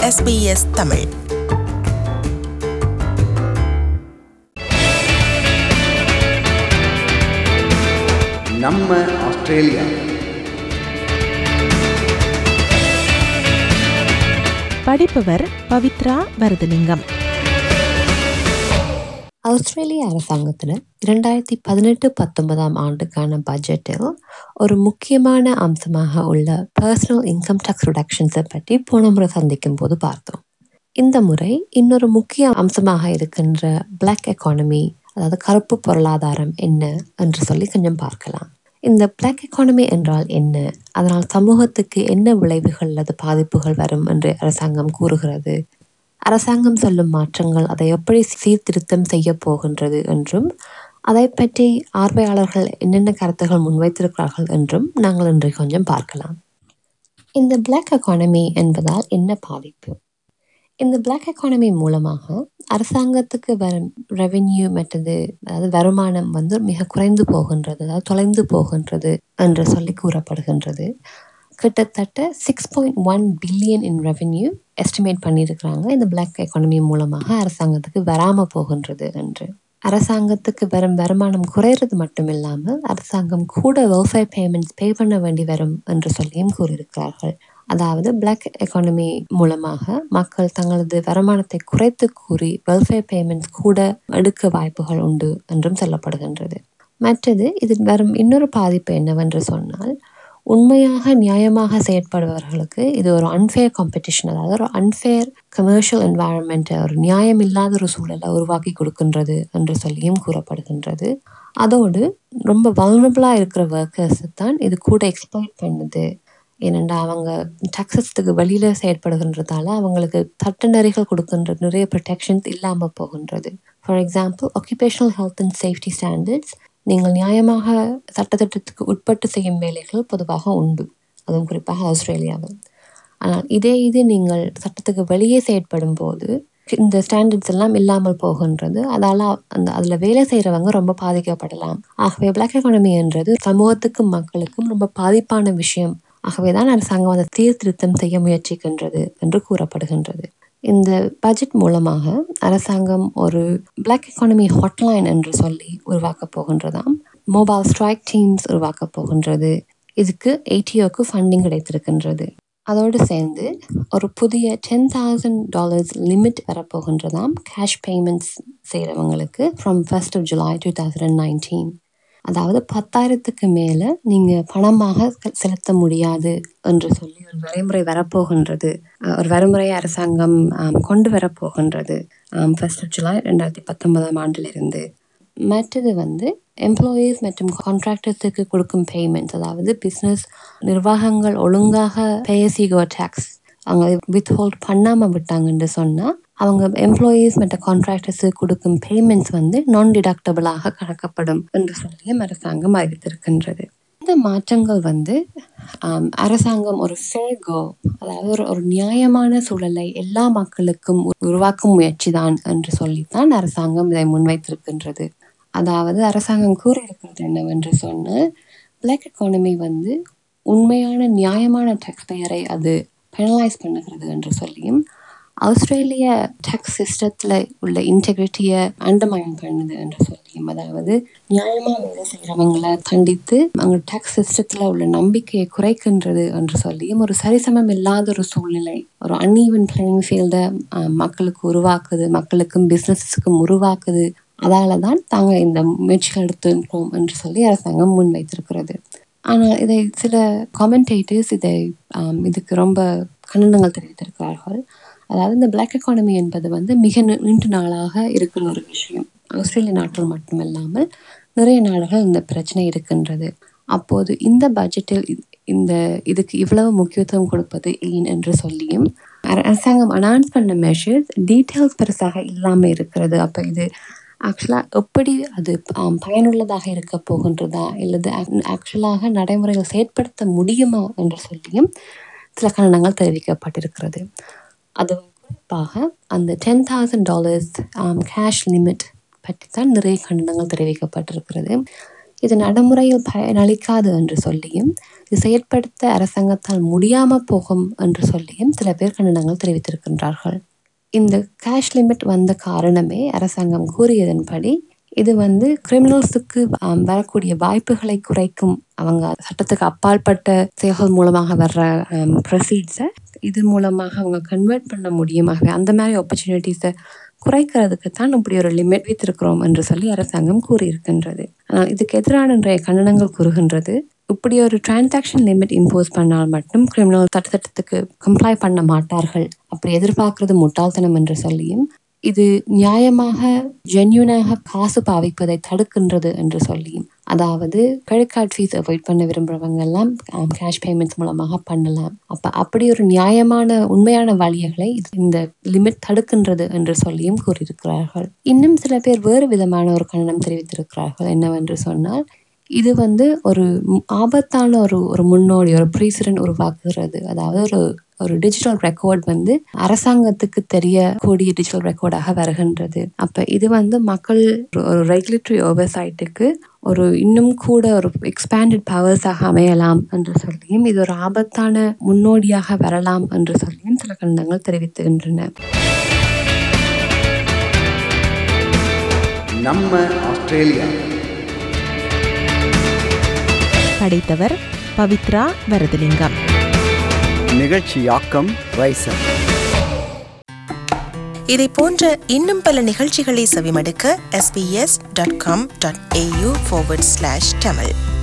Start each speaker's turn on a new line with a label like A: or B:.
A: SBS Tamil
B: நம்ம Australia
A: படிப்பவர் Pavithra Varathalingam
C: Australian அரசாங்கத்தில் இரண்டாயிரத்தி பதினெட்டு பத்தொன்பதாம் ஆண்டுக்கான பட்ஜெட்டில் ஒரு முக்கியமான அம்சமாக உள்ள பர்சனல் இன்கம் டேக்ஸ் ரிடக்ஷன்ஸை பற்றி போன முறை சந்திக்கும் போது பார்த்தோம் இந்த முறை இன்னொரு முக்கிய அம்சமாக இருக்கின்ற பிளாக் எக்கானமி அதாவது கருப்பு பொருளாதாரம் என்ன என்று சொல்லி கொஞ்சம் பார்க்கலாம் இந்த பிளாக் எக்கானமி என்றால் என்ன அதனால் சமூகத்துக்கு என்ன விளைவுகள் அல்லது பாதிப்புகள் வரும் என்று அரசாங்கம் கூறுகிறது அரசாங்கம் சொல்லும் மாற்றங்கள் அதை எப்படி சீர்திருத்தம் செய்ய போகின்றது என்றும் அதை பற்றி ஆர்வையாளர்கள் என்னென்ன கருத்துகள் முன்வைத்திருக்கிறார்கள் என்றும் நாங்கள் இன்று கொஞ்சம் பார்க்கலாம் இந்த பிளாக் எக்கானமி என்பதால் என்ன பாதிப்பு இந்த பிளாக் எக்கானமி மூலமாக அரசாங்கத்துக்கு வரும் ரெவென்யூ மற்றது அதாவது வருமானம் வந்து மிக குறைந்து போகின்றது அதாவது தொலைந்து போகின்றது என்று சொல்லி கூறப்படுகின்றது கிட்டத்தட்ட six point one billion in revenue estimate பண்ணியிருக்கிறாங்க இந்த பிளாக் எக்கானமி மூலமாக அரசாங்கத்துக்கு வராமல் போகின்றது என்று அரசாங்கத்துக்கு வரும் வருமானம் குறையிறது மட்டும் இல்லாமல் அரசாங்கம் கூட வெல்ஃபேர் பேமெண்ட்ஸ் பே பண்ண வேண்டி வரும் என்று சொல்லியும் கூறியிருக்கிறார்கள் அதாவது பிளாக் எக்கானமி மூலமாக மக்கள் தங்களது வருமானத்தை குறைத்து கூறி வெல்ஃபேர் பேமெண்ட்ஸ் கூட எடுக்க வாய்ப்புகள் உண்டு என்றும் சொல்லப்படுகின்றது மற்றது இதில் வரும் இன்னொரு பாதிப்பு என்னவென்று சொன்னால் உண்மையாக நியாயமாக செயற்படுபவர்களுக்கு இது ஒரு அன்ஃபேர் காம்படிஷன் அதாவது ஒரு அன்ஃபேர் கமர்ஷியல் என்வாயன்மெண்ட்டை ஒரு நியாயம் இல்லாத ஒரு சூழலை உருவாக்கி கொடுக்கின்றது என்று சொல்லியும் கூறப்படுகின்றது அதோடு ரொம்ப வல்னபிளாக இருக்கிற ஒர்க்கர்ஸ் தான் இது கூட எக்ஸ்ப்ளாய்ட் பண்ணுது ஏனென்றா அவங்க டாக்ஸஸ்க்கு வெளியில் செயற்படுகின்றதால அவங்களுக்கு சட்டநெறிகள் கொடுக்கின்ற நிறைய ப்ரொடெக்ஷன்ஸ் இல்லாமல் போகின்றது for example occupational health and safety standards நீங்கள் நியாயமாக சட்டத்திட்டத்துக்கு உட்பட்டு செய்யும் வேலைகள் பொதுவாக உண்டு அதுவும் குறிப்பாக ஆஸ்திரேலியாவில் ஆனால் இதே இது நீங்கள் சட்டத்துக்கு வெளியே செயற்படும் போது இந்த ஸ்டாண்டர்ட்ஸ் எல்லாம் இல்லாமல் போகின்றது அதால் அந்த அதில் வேலை செய்கிறவங்க ரொம்ப பாதிக்கப்படலாம் ஆகவே பிளாக் எக்கானமி என்றது சமூகத்துக்கும் மக்களுக்கும் ரொம்ப பாதிப்பான விஷயம் ஆகவே தான் அரசாங்கம் அதை சீர்திருத்தம் செய்ய முயற்சிக்கின்றது என்று கூறப்படுகின்றது இந்த பட்ஜெட் மூலமாக அரசாங்கம் ஒரு பிளாக் எக்கானமி ஹாட்லைன் என்று சொல்லி உருவாக்க போகின்றதாம் மொபைல் ஸ்ட்ரைக் டீம்ஸ் உருவாக்க போகின்றது இதுக்கு ஏடிஓக்கு ஃபண்டிங் கிடைத்திருக்கின்றது அதோடு சேர்ந்து ஒரு புதிய டென் தௌசண்ட் டாலர்ஸ் லிமிட் வரப்போகின்றதாம் கேஷ் பேமெண்ட்ஸ் செய்கிறவங்களுக்கு from first of July two thousand nineteen அதாவது பத்தாயிரத்துக்கு மேலே நீங்கள் பணமாக செலுத்த முடியாது என்று சொல்லி ஒரு வரைமுறை வரப்போகின்றது ஒரு வரைமுறை அரசாங்கம் கொண்டு வரப்போகின்றது ஃபர்ஸ்ட் ஆஃப் ஜூலை ரெண்டாயிரத்தி பத்தொன்பதாம் ஆண்டிலிருந்து மற்றது வந்து எம்ப்ளாயீஸ் மற்றும் கான்ட்ராக்டர்ஸுக்கு கொடுக்கும் பேமெண்ட்ஸ் அதாவது பிஸ்னஸ் நிர்வாகங்கள் ஒழுங்காக பேசிகோ டேக்ஸ் அவங்க வித் ஹோல்ட் பண்ணாமல் விட்டாங்கன்னு சொன்னால் அவங்க எம்ப்ளாயீஸ் மற்ற கான்ட்ராக்டர்ஸுக்கு கொடுக்கும் பேமெண்ட்ஸ் வந்து நான் டிடக்டபிளாக கணக்கப்படும் என்று சொல்லியும் அரசாங்கம் அறிவித்திருக்கின்றது இந்த மாற்றங்கள் வந்து அரசாங்கம் ஒரு ஃபேகோ அதாவது ஒரு ஒரு நியாயமான சூழலை எல்லா மக்களுக்கும் உருவாக்கும் முயற்சி தான் என்று சொல்லித்தான் அரசாங்கம் இதை முன்வைத்திருக்கின்றது அதாவது அரசாங்கம் கூறியிருக்கிறது என்னவென்று சொன்னால் பிளாக் எக்கானமி வந்து உண்மையான நியாயமான டேக்ஸ் பெயரை அது பெனலைஸ் பண்ணுகிறது என்று சொல்லியும் ஆஸ்திரேலிய டேக்ஸ் சிஸ்டத்தில் உள்ள இன்டெகிரிட்டியை அண்டர்மைன் பண்ணுது என்று சொல்லியும் அதாவது நியாயமாக வேலை செய்கிறவங்களை கண்டித்து அவங்க டேக்ஸ் சிஸ்டத்தில் உள்ள நம்பிக்கையை குறைக்கின்றது என்று சொல்லியும் ஒரு சரிசமம் இல்லாத ஒரு சூழ்நிலை ஒரு அன்ஈவன் பிளேயிங் ஃபீல்டை மக்களுக்கு உருவாக்குது மக்களுக்கும் பிஸ்னஸுக்கும் உருவாக்குது அதால தான் தாங்கள் இந்த முயற்சிகள் எடுத்துக்கிறோம் என்று சொல்லி அரசாங்கம் முன்வைத்திருக்கிறது ஆனால் இதை சில காமெண்டேட்டர்ஸ் இதை இதுக்கு ரொம்ப கண்டனங்கள் தெரிவித்திருக்கிறார்கள் அதாவது இந்த பிளாக் எக்கானமி என்பது வந்து மிக நீண்ட நாளாக இருக்கிற ஒரு விஷயம் ஆஸ்திரேலிய நாட்டில் மட்டுமல்லாமல் நிறைய நாடுகள் இந்த பிரச்சனை இருக்கின்றது அப்போது இந்த பட்ஜெட்டில் இந்த இதுக்கு இவ்வளவு முக்கியத்துவம் கொடுப்பது ஏன் என்று சொல்லியும் அரசாங்கம் அனௌன்ஸ் பண்ண மெஷர்ஸ் டீட்டெயில்ஸ் பெருசாக இல்லாமல் இருக்கிறது அப்போ இது ஆக்சுவலாக எப்படி அது பயனுள்ளதாக இருக்க போகின்றதா இல்லது ஆக்சுவலாக நடைமுறைகள் செயற்படுத்த முடியுமா என்று சொல்லியும் சில கண்டனங்கள் தெரிவிக்கப்பட்டிருக்கிறது அது குறிப்பாக அந்த ten thousand dollars cash limit பற்றி தான் நிறைய கண்டனங்கள் தெரிவிக்கப்பட்டிருக்கிறது இது நடைமுறையில் பயனளிக்காது என்று சொல்லியும் இது செயற்படுத்த அரசாங்கத்தால் முடியாம போகும் என்று சொல்லியும் சில பேர் கண்டனங்கள் தெரிவித்திருக்கின்றார்கள் இந்த கேஷ் லிமிட் வந்த காரணமே அரசாங்கம் கூறியதன்படி இது வந்து கிரிமினல்ஸுக்கு வரக்கூடிய வாய்ப்புகளை குறைக்கும் அவங்க சட்டத்துக்கு அப்பாற்பட்ட செயல்கள் மூலமாக வர்ற ப்ரொசீட்ஸை இது மூலமாக அவங்க கன்வெர்ட் பண்ண முடியுமாகவே அந்த மாதிரி ஆப்பர்ச்சுனிட்டிஸை குறைக்கிறதுக்கு தான் இப்படி ஒரு லிமிட் வைத்திருக்கிறோம் என்று சொல்லி அரசாங்கம் கூறியிருக்கின்றது ஆனால் இதுக்கு எதிரான இன்றைய கண்டனங்கள் கூறுகின்றது இப்படி ஒரு டிரான்சாக்ஷன் லிமிட் இம்போஸ் பண்ணால் மட்டும் கிரிமினல் சட்டத்திட்டத்துக்கு கம்ப்ளை பண்ண மாட்டார்கள் அப்படி எதிர்பார்க்கிறது முட்டாள்தனம் என்று சொல்லியும் இது நியாயமாக ஜென்யூனாக காசு பாவிப்பதை தடுக்கின்றது என்று சொல்லியும் அதாவது கிரெடிட் கார்டு ஃபீஸ் அவாய்ட் பண்ண விரும்புகிறவங்க எல்லாம் கேஷ் பேமெண்ட்ஸ் மூலமாக பண்ணலாம் அப்ப அப்படி ஒரு நியாயமான உண்மையான வழிகளை இந்த லிமிட் தடுக்கின்றது என்று சொல்லியும் கூறியிருக்கிறார்கள் இன்னும் சில பேர் வேறு விதமான ஒரு கண்டனம் தெரிவித்திருக்கிறார்கள் என்னவென்று சொன்னால் இது வந்து ஒரு ஆபத்தான ஒரு ஒரு முன்னோடி ஒரு ப்ரீசிடென்ட் உருவாக்குகிறது அதாவது ஒரு ஒரு டிஜிட்டல் ரெக்கார்ட் வந்து அரசாங்கத்துக்கு தெரியக்கூடிய டிஜிட்டல் ரெக்கார்டாக வருகின்றது அப்ப இது வந்து மக்கள் ஒரு ரெகுலேட்டரி ஓவர்சைட்டுக்கு ஒரு இன்னும் கூட ஒரு எக்ஸ்பேண்டட் பவர்ஸாக அமையலாம் என்று சொல்லியும் இது ஒரு ஆபத்தான முன்னோடியாக வரலாம் என்று சொல்லியும் சில கண்டனங்கள் தெரிவித்துகின்றன
B: நம்ம ஆஸ்திரேலியா
A: படைத்தவர் பவித்ரா வரதலிங்கம்
B: நிகழ்ச்சியாக்கம் ரைசர்
A: இதை போன்ற இன்னும் பல நிகழ்ச்சிகளை செவிமடுக்க sbs.com.au forward slash tamil